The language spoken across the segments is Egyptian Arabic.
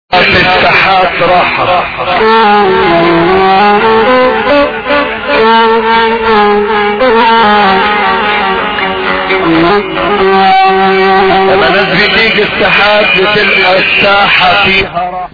في الساحات راحة لما ناس بتيجي الساحات بتلقى الساحة فيها راحة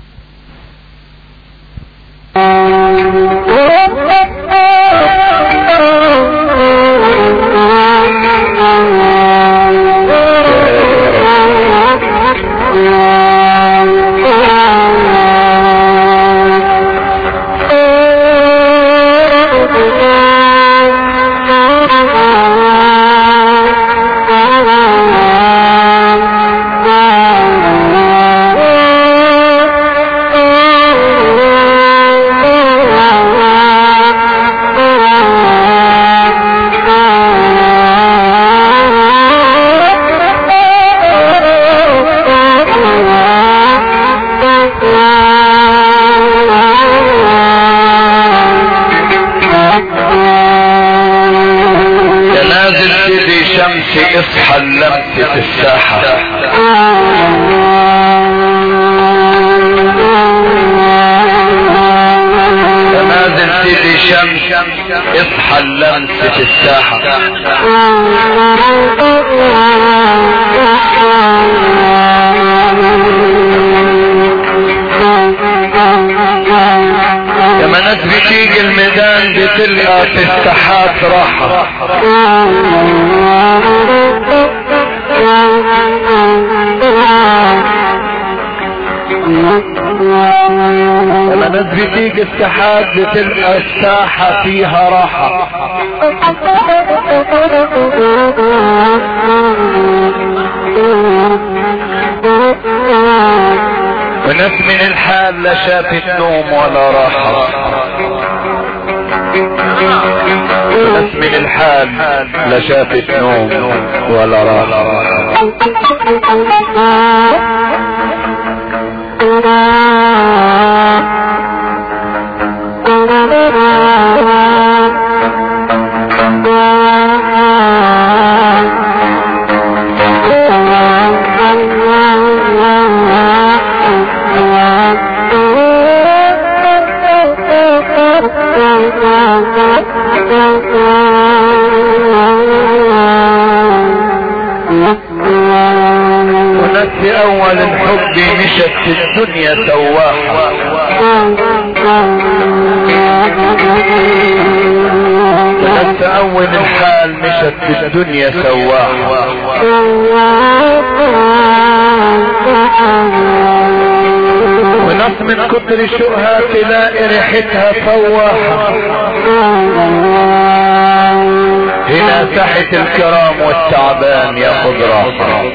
يا نازل سيدي شمسي اصحى اللمسة الساحة يا نازل سيدي شمس اصحى اللمسة الساحة لما ناس بتيجي الميدان بتلقى في الساحات راحة لما ناس بتيجي الساحات بتلقى الساحة فيها راحة وناس من الحال لا شافت نوم ولا راحة وناس من الحال لا شافت نوم ولا راحة وناس في اول الحب مشت في الدنيا سواحة وناس في اول الحال مشت في الدنيا سواحة وناس من كتر شوقها تلاقي ريحتها فواحة هنا ساحة الكرام والتعبان ياخد راحة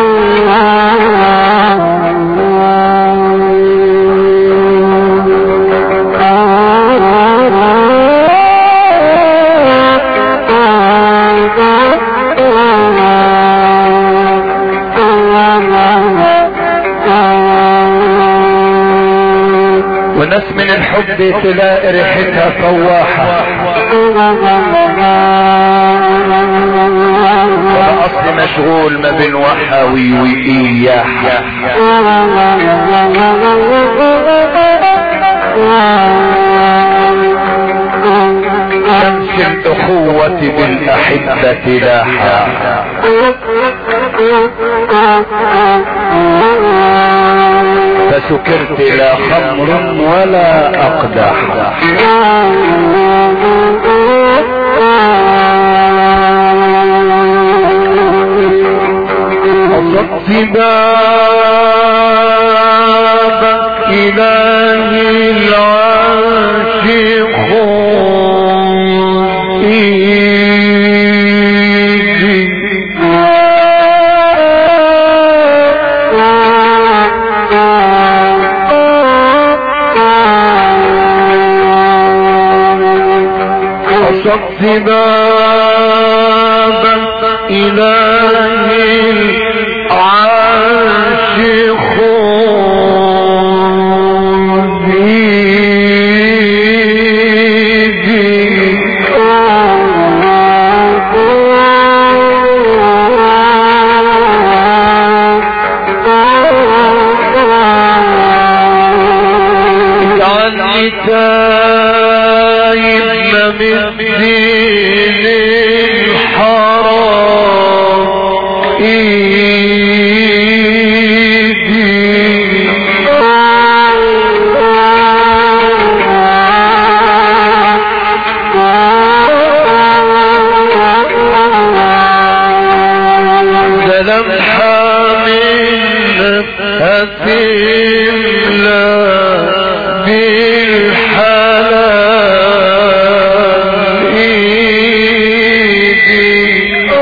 وناس من الحب تلاقي ريحتها فواحة وانا اصلي مشغول ما بين وحاوي واياحة شمس الاخوة بالاحبة لاحة فسكرت لا خمر ولا اقدح أصبت بابك إلهي العاشق أصبت بابك إلهي العاشق اجعلني تايب من الدين الحرام لمحة من هتملى بالحلال ايدي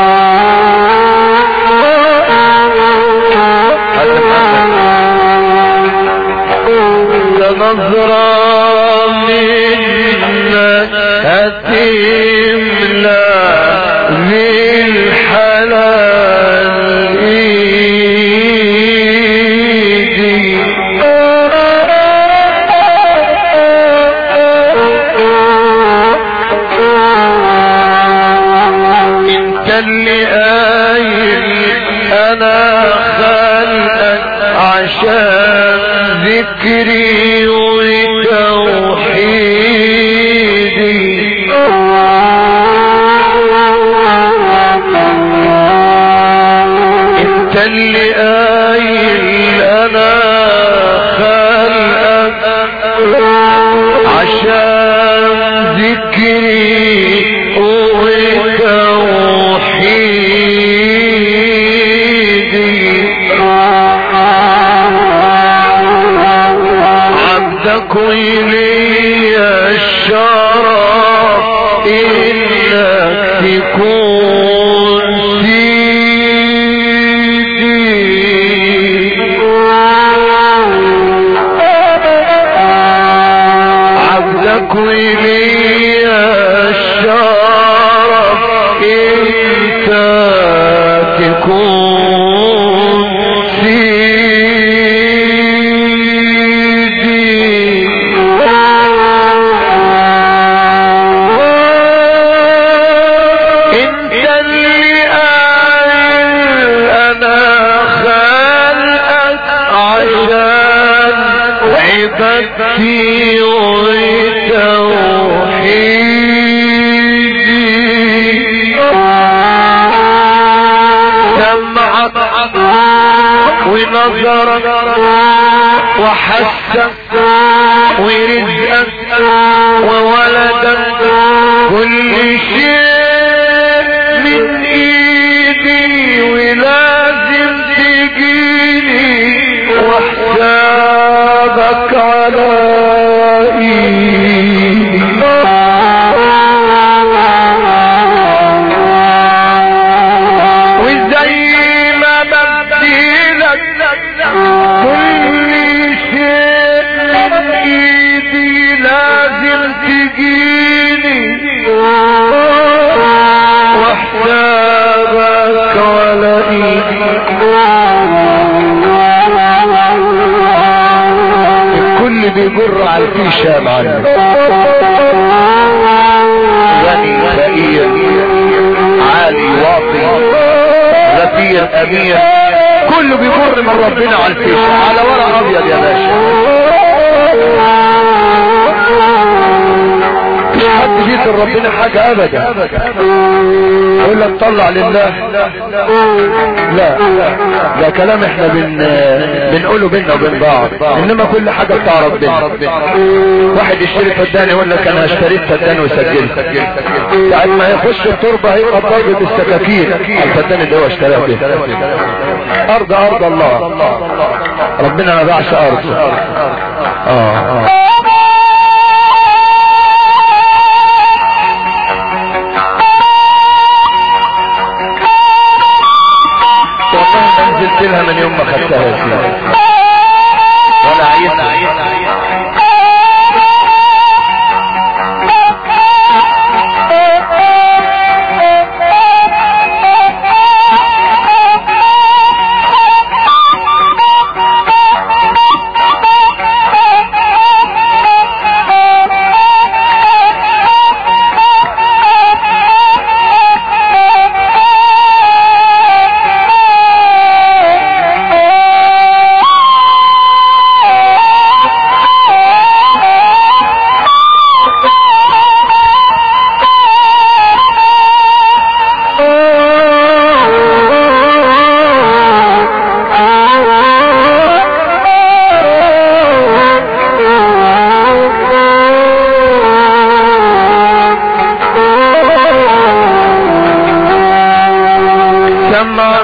نظرة منك هتملى بالحلال ايدي انت اللي قايل انا خلقك عشان ذكري وتوحيدي انت اللي قايل انا خلقك عشان ذكري وتوحيدي عبدك وإلي الشرف إنك تكون سيدي عبدك وإلي الشرف انت تكون سيدي انت اللي قايل انا خلقك عشان عبادتي وتوحيدي سمعك ونظرك وحسك ورزقك وولدك كل شيء من ايدي ولازم تجيني وحسابك على ايدي وزي ما بديلك كل شيء من ايدي لازم تجيني وحسابك على ايدي الكل بيجر على الفيشة يا معلم غني فقير عالي واطي غفير امير كله بيمر من ربنا على الفيشة على ورق ابيض يا باشا مش حد بيطل ربنا حاجة ابدا يقول لك طلع لله لا ده كلام احنا بن بنقوله بينا وبين بعض انما كل حاجة بتاع ربنا واحد يشتري فدان يقول لك انا اشتريت فدان وسجلت ساعة ما يخش التربة هيبقى ضرب بالسكاكين الفدان اللي هو اشتراه به ارض ارض الله ربنا ما باعش ارض اه اه والله ما نزلت لها من يوم ما خدتها فيها ولا عيدنا سمعا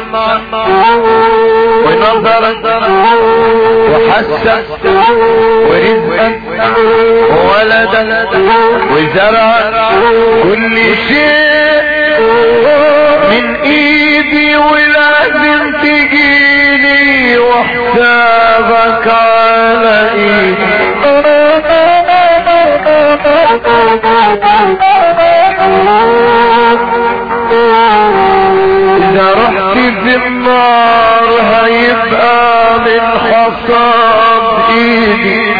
ونظرا وحسا ورزقا وولدا وزرعا كل شيء من ايدي ولازم تجيني وحسابك على اذا رحت في النار هيبقى من حصاد ايدي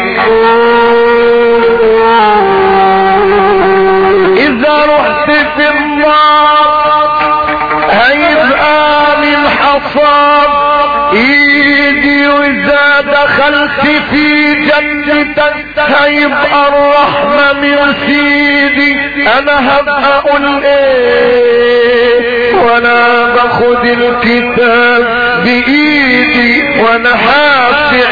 اذا رحت في النار هيبقى من حصاد ايدي واذا دخلت في جنتك هيبقى الرحمة من سيدي انا هبقى اقول ايه وانا باخد الكتاب بايدي وانا حافي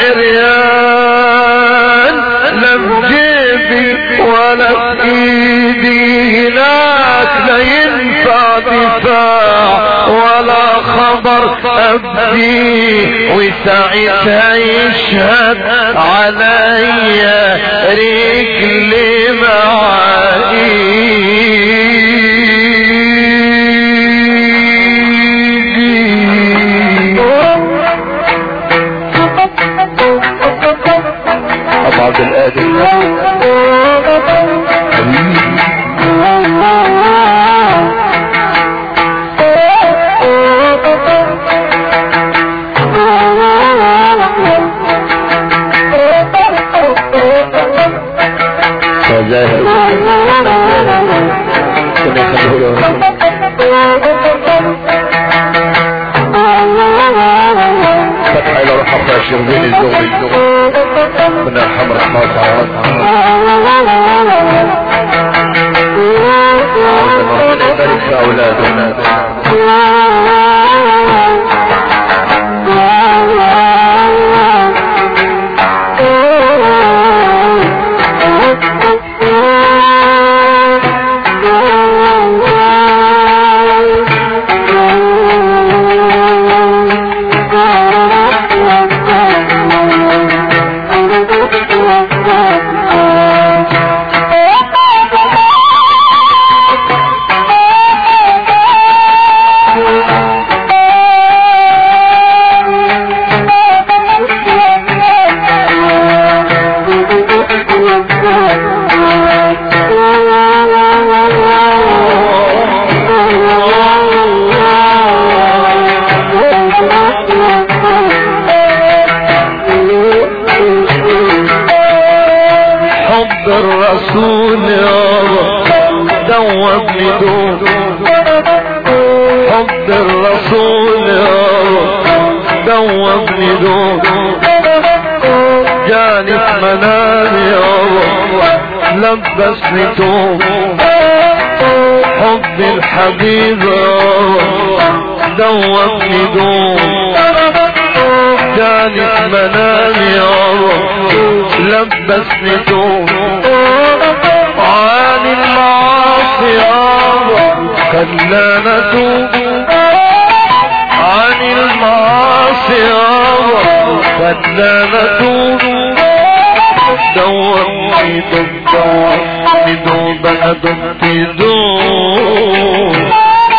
عريان لا في جيبي ولا في ايدي هناك لا ينفع دفاع ولا خبر ابدي وساعتها يشهد عليا رجلي ابو عبد القادر فزاهر كنا يخلوه فتح الى روح اخويا الشيخ زين الزغري كنا يرحم رحمه ربنا يبارك في اولادنا حب الرسول يابا دوبني دوب حب الرسول يابا دوبني دوب جاني في منامي يابا لبسني توب حب الحبيب يابا دوبني دوب جاني في منامي يابا لبسني توب عن المعاصي يابا خلانا توب عن المعاصي يابا خلانا توب دوبني دوب دوبني دوب انا دمت دوب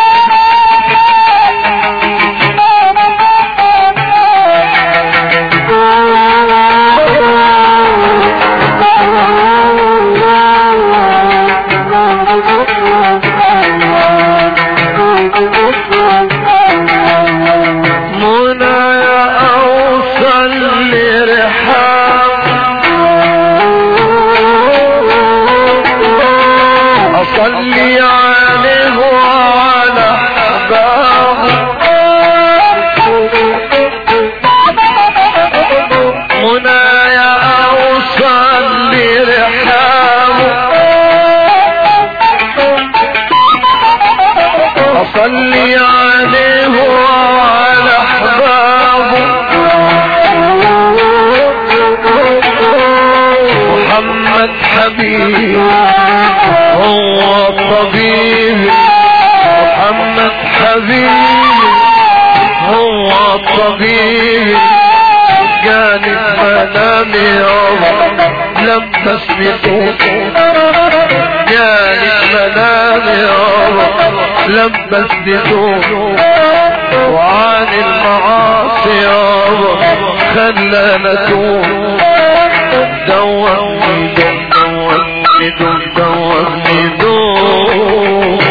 منى اوصل لرحاب اصلي عليه وعلى احبابه منى اوصل لرحاب اصلي عليه وعلى احبابه محمد حبيب هو الطبيب محمد حبيب منامي يابا لبس بصوت جالي منامي يابا لبس بصوت وعن المعاصي يابا خلانا توب دوامني دوامني دوامني دوامني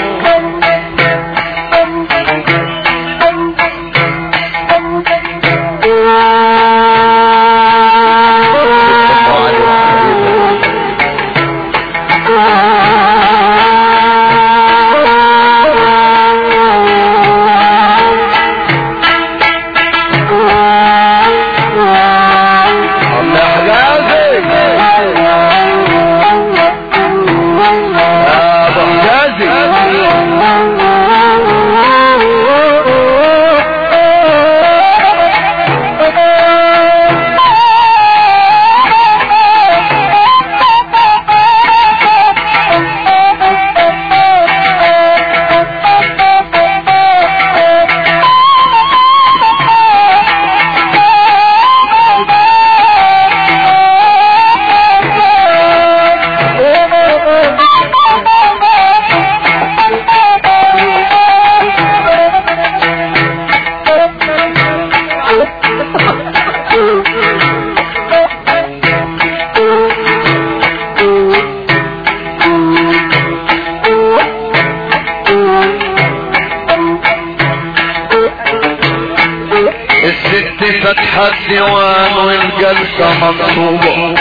الست فتحة الديوان والجلسة منصوبة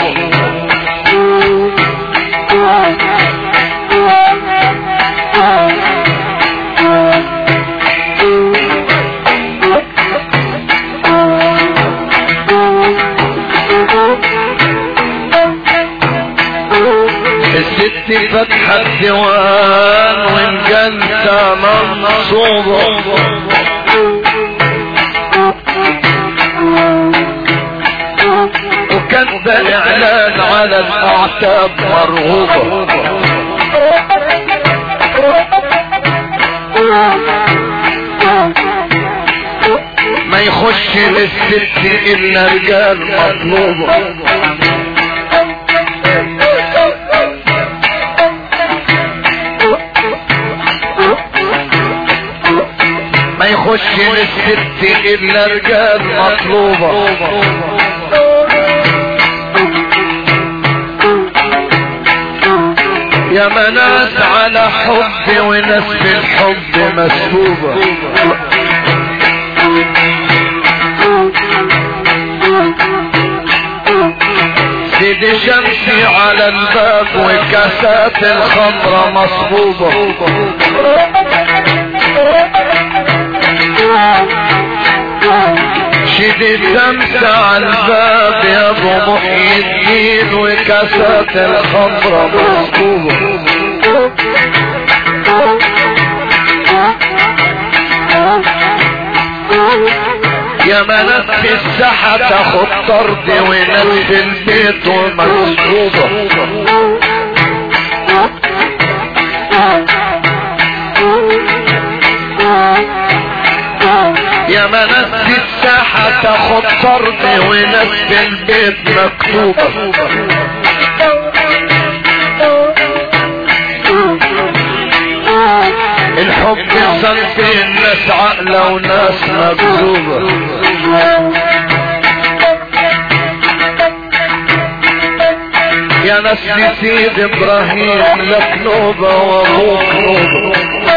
الست فتحة الديوان والجلسة منصوبة وكان ده اعلان على الاعتاب مرغوبة ما يخش للست الا رجال مطلوبة ما يخش للست الا رجال مطلوبة يا مناس على حب وناس في الحب مسبوبة سيدي شمسي على الباب وكاسات الخمرة مصبوبة شدي الشمس على الباب يا ابو محي الدين وكاسات الخمرة مصبوبة يا منات في الساحة تاخد طرد وناس في البيت ومصبوبة يا مناس في الساحة تاخد طرد وناس في البيت مكتوبة الحب صنف الناس عقلة وناس مكذوبة يا ناس سيد ابراهيم لك نوبة وابوك نوبة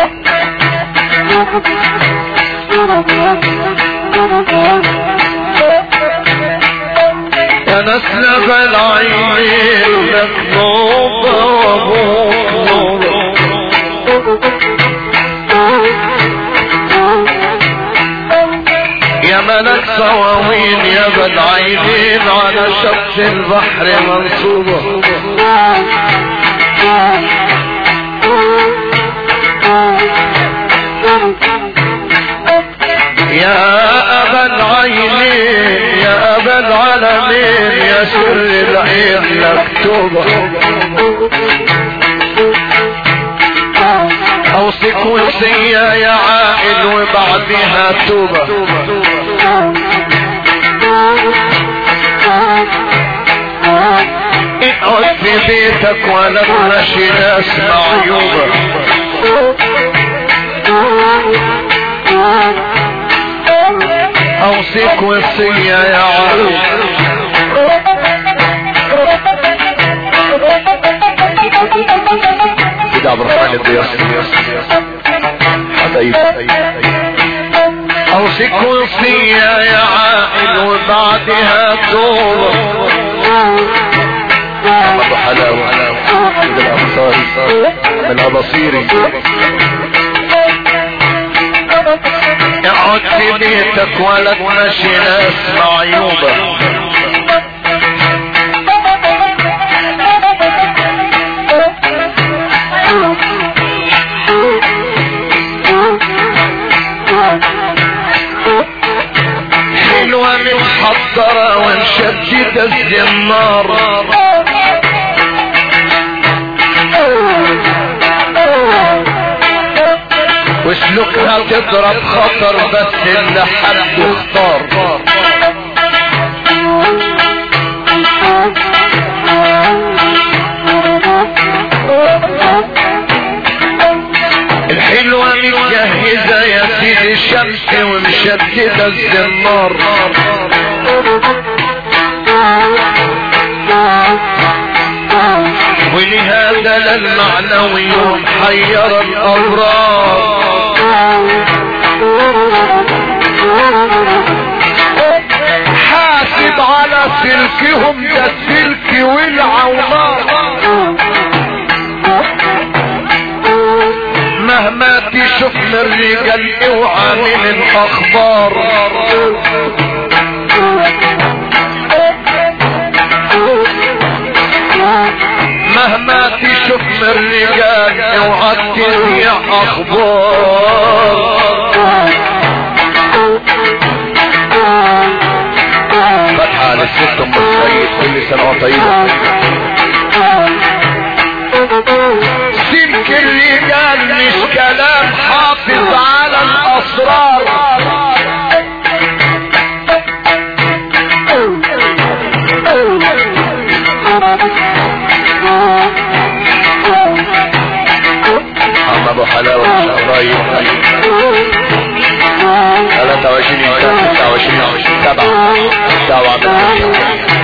يا ناس نبى العينين لك نوبة وابوك نوبة يا ملك صواوين يا بل عينين على شط البحر منصوبة يا أبا العينين يا أبا العالمين يا سر العين مكتوبة اوصيك وصية يا عائل وبعدها توبة اقعد في بيتك ولا تمشي ناس معيوبة اوصيك وصية يا عروس سيدي عبد الرحمن الضياس حبايبي اوصيك وصية يا عائل وبعدها توبة ابو حلاوة من الابصاري من الابصيري اقعد في بيتك ولا تمشي ناس معيوبة حلوة متحضرة ونشدد الزمار وسلوكها تضرب خطر بس اللي حد اختار الحلوة متجهزة يا سيدي الشمس ومشددة الزمار ولهذا للمعنوي محير الأبرار حاسب على سلكهم ده السلك والعونار مهما تشوف من الرجال اوعى من الاخبار مهما تشوف من الرجال اوعى تبيع اخبار فتحة للست ام السيد كل سنة وطيبة سلك الرجال مش كلام حافظ على الاسرار عم ابو حلاوة قريب 23 انسان 26 7 دعوة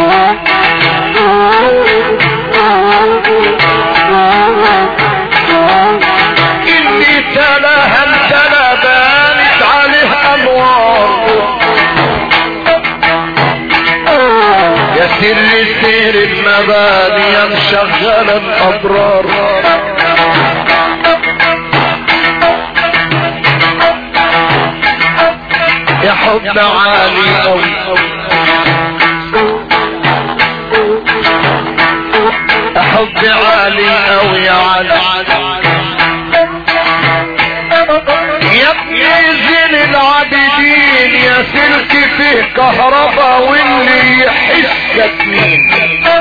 اللي تلاها التلا بانت عليه انوار يا سر سير المباني مشغل الابرار يا حب عالي قوي يا حب عالي قوي يا علي يا ابني زين العابدين يا سلك فيه كهربا واللي يحسك مين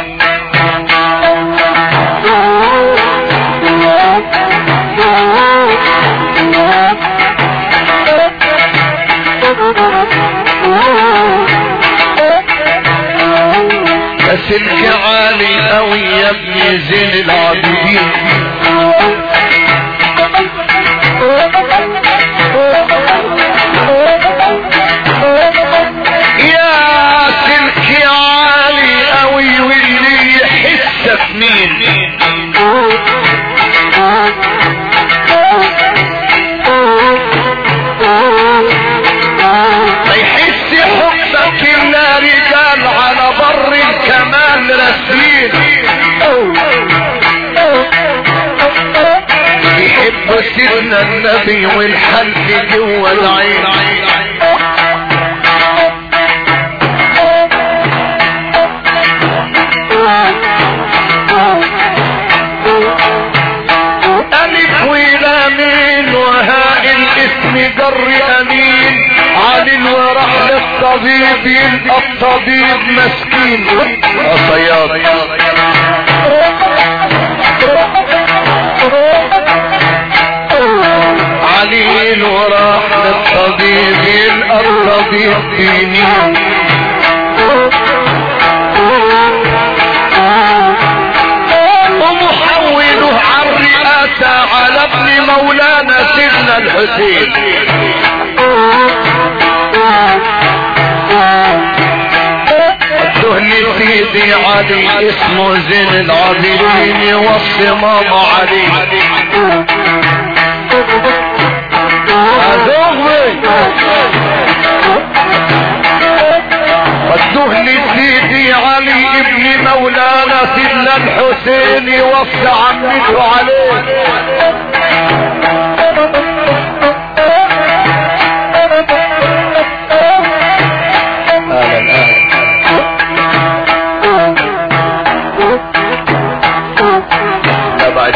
يا سلك عالي قوي يا ابني زين العابدين يا سلك عالي قوي واللي يحسك مين ما يحس حبك الا رجال على بر الكمال راسلين يحب سيدنا النبي والحلف جوا العين ألف ولامين وهاء الاسم جر أمين علي وراح للطبيب يلقى الطبيب مسكين الصياد علي وراح للطبيب يلقى الطبيب بيمين الحسين الدهن سيدي علي اسمه زين العابدين يوصي ماما علي الدهن سيدي علي ابن مولانا سيدنا الحسين يوصي عمته عليه اهلا اهلا بعد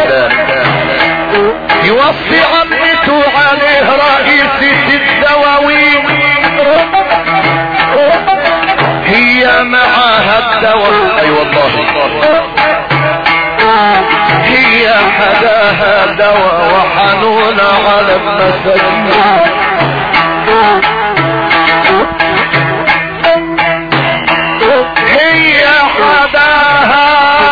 يوصي عمته عليه رئيسة الدواوين هي معاها الدواء اي والله هي حداها دواء وحنون على المساكين هي حداها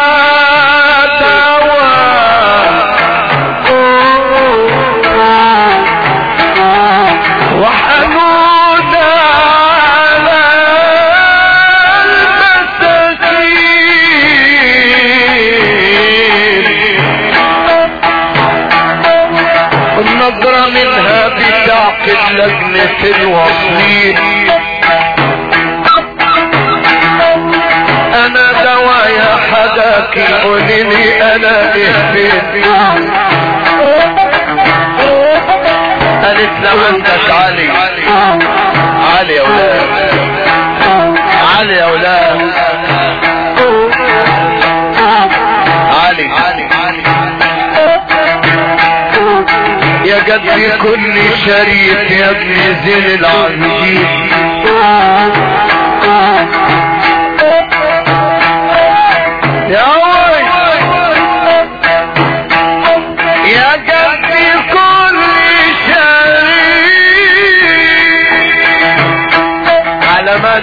دواء وحنون على المساكين النظرة منها بتعقد لجنة الوصلين انا دوايا حداكي قوليلي انا اهديت قالت له عندك علي علي يا ولاد علي يا ولاد علي يا قد كل شريك يا ابن زين العابدين يا وي يا قلبي كل شريك على من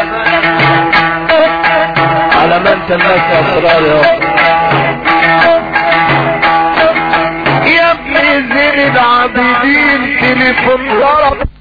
على من تمس اسرار يا يا ابن زين العابدين تليفون ضرب